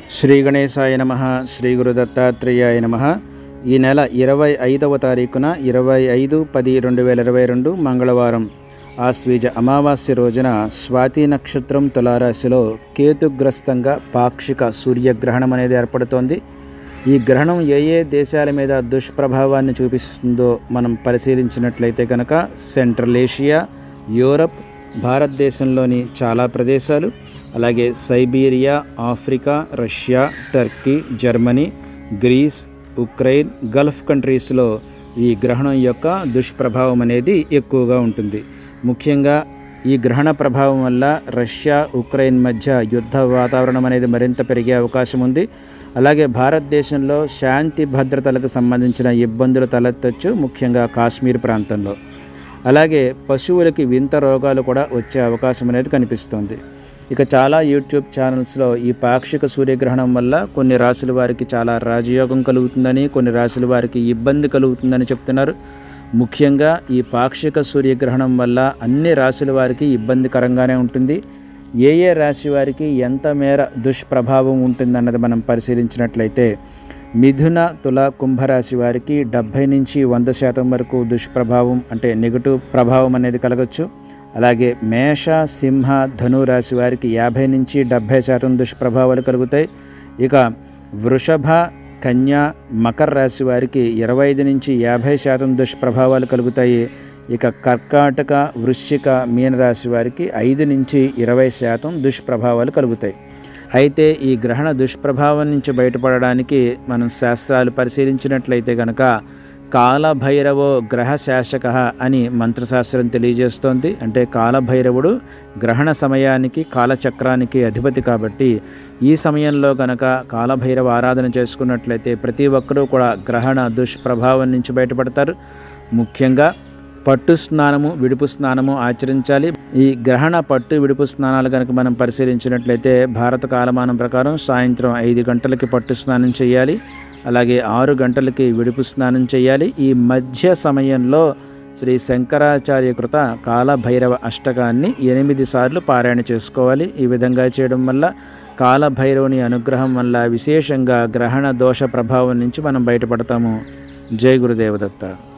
శ్రీ గణేశాయ నమ శ్రీ గురు దత్తాత్రేయాయ నమ ఈ నెల ఇరవై ఐదవ తారీఖున ఇరవై ఐదు పది రెండు వేల ఇరవై రెండు మంగళవారం ఆశ్వీజ అమావాస్య రోజున స్వాతి నక్షత్రం తులారాశిలో కేతుగ్రస్తంగా పాక్షిక సూర్యగ్రహణం అనేది ఏర్పడుతోంది ఈ గ్రహణం ఏ ఏ దేశాల మీద దుష్ప్రభావాన్ని చూపిస్తుందో మనం పరిశీలించినట్లయితే కనుక సెంట్రల్ ఏషియా యూరప్ భారతదేశంలోని చాలా ప్రదేశాలు అలాగే Siberia Africa Russia Turkey Germany Greece Ukraine Gulf కంట్రీస్లో ఈ గ్రహణం యొక్క దుష్ప్రభావం అనేది ఎక్కువగా ఉంటుంది ముఖ్యంగా ఈ గ్రహణ ప్రభావం వల్ల రష్యా ఉక్రెయిన్ మధ్య యుద్ధ వాతావరణం అనేది మరింత పెరిగే అవకాశం ఉంది అలాగే భారతదేశంలో శాంతి భద్రతలకు సంబంధించిన ఇబ్బందులు తలెత్తచ్చు ముఖ్యంగా కాశ్మీర్ ప్రాంతంలో అలాగే పశువులకి వింత రోగాలు కూడా వచ్చే అవకాశం అనేది కనిపిస్తుంది ఇక చాలా యూట్యూబ్ ఛానల్స్లో ఈ పాక్షిక సూర్యగ్రహణం వల్ల కొన్ని రాశుల వారికి చాలా రాజయోగం కలుగుతుందని కొన్ని రాశుల వారికి ఇబ్బంది కలుగుతుందని చెప్తున్నారు ముఖ్యంగా ఈ పాక్షిక సూర్యగ్రహణం వల్ల అన్ని రాశుల వారికి ఇబ్బందికరంగానే ఉంటుంది ఏ ఏ రాశి వారికి ఎంత మేర దుష్ప్రభావం ఉంటుందన్నది మనం పరిశీలించినట్లయితే మిథున తుల కుంభరాశి వారికి డెబ్భై నుంచి వంద శాతం వరకు దుష్ప్రభావం అంటే నెగటివ్ ప్రభావం అనేది కలగచ్చు అలాగే మేష సింహ ధను రాశి వారికి యాభై నుంచి డెబ్భై శాతం దుష్ప్రభావాలు కలుగుతాయి ఇక వృషభ కన్య మకర రాశి వారికి ఇరవై ఐదు నుంచి యాభై శాతం దుష్ప్రభావాలు కలుగుతాయి ఇక కర్కాటక వృశ్చిక మీనరాశి వారికి ఐదు నుంచి ఇరవై శాతం దుష్ప్రభావాలు కలుగుతాయి అయితే ఈ గ్రహణ దుష్ప్రభావం నుంచి బయటపడడానికి మనం శాస్త్రాలు పరిశీలించినట్లయితే కనుక కాలభైరవో గ్రహ శాసక అని మంత్రశాస్త్రం తెలియజేస్తోంది అంటే కాలభైరవుడు గ్రహణ సమయానికి కాలచక్రానికి అధిపతి కాబట్టి ఈ సమయంలో కనుక కాలభైరవ ఆరాధన చేసుకున్నట్లయితే ప్రతి ఒక్కరూ కూడా గ్రహణ దుష్ప్రభావం నుంచి బయటపడతారు ముఖ్యంగా పట్టు స్నానము విడుపు స్నానము ఆచరించాలి ఈ గ్రహణ పట్టు విడుపు స్నానాలు కనుక మనం పరిశీలించినట్లయితే భారత కాలమానం ప్రకారం సాయంత్రం ఐదు గంటలకి పట్టు స్నానం చేయాలి అలాగే ఆరు గంటలకి విడుపు స్నానం చేయాలి ఈ మధ్య సమయంలో శ్రీ శంకరాచార్య కృత కాలభైరవ అష్టకాన్ని ఎనిమిది సార్లు పారాయణ చేసుకోవాలి ఈ విధంగా చేయడం వల్ల కాలభైరవుని అనుగ్రహం వల్ల విశేషంగా గ్రహణ దోష ప్రభావం నుంచి మనం బయటపడతాము జై గురుదేవదత్త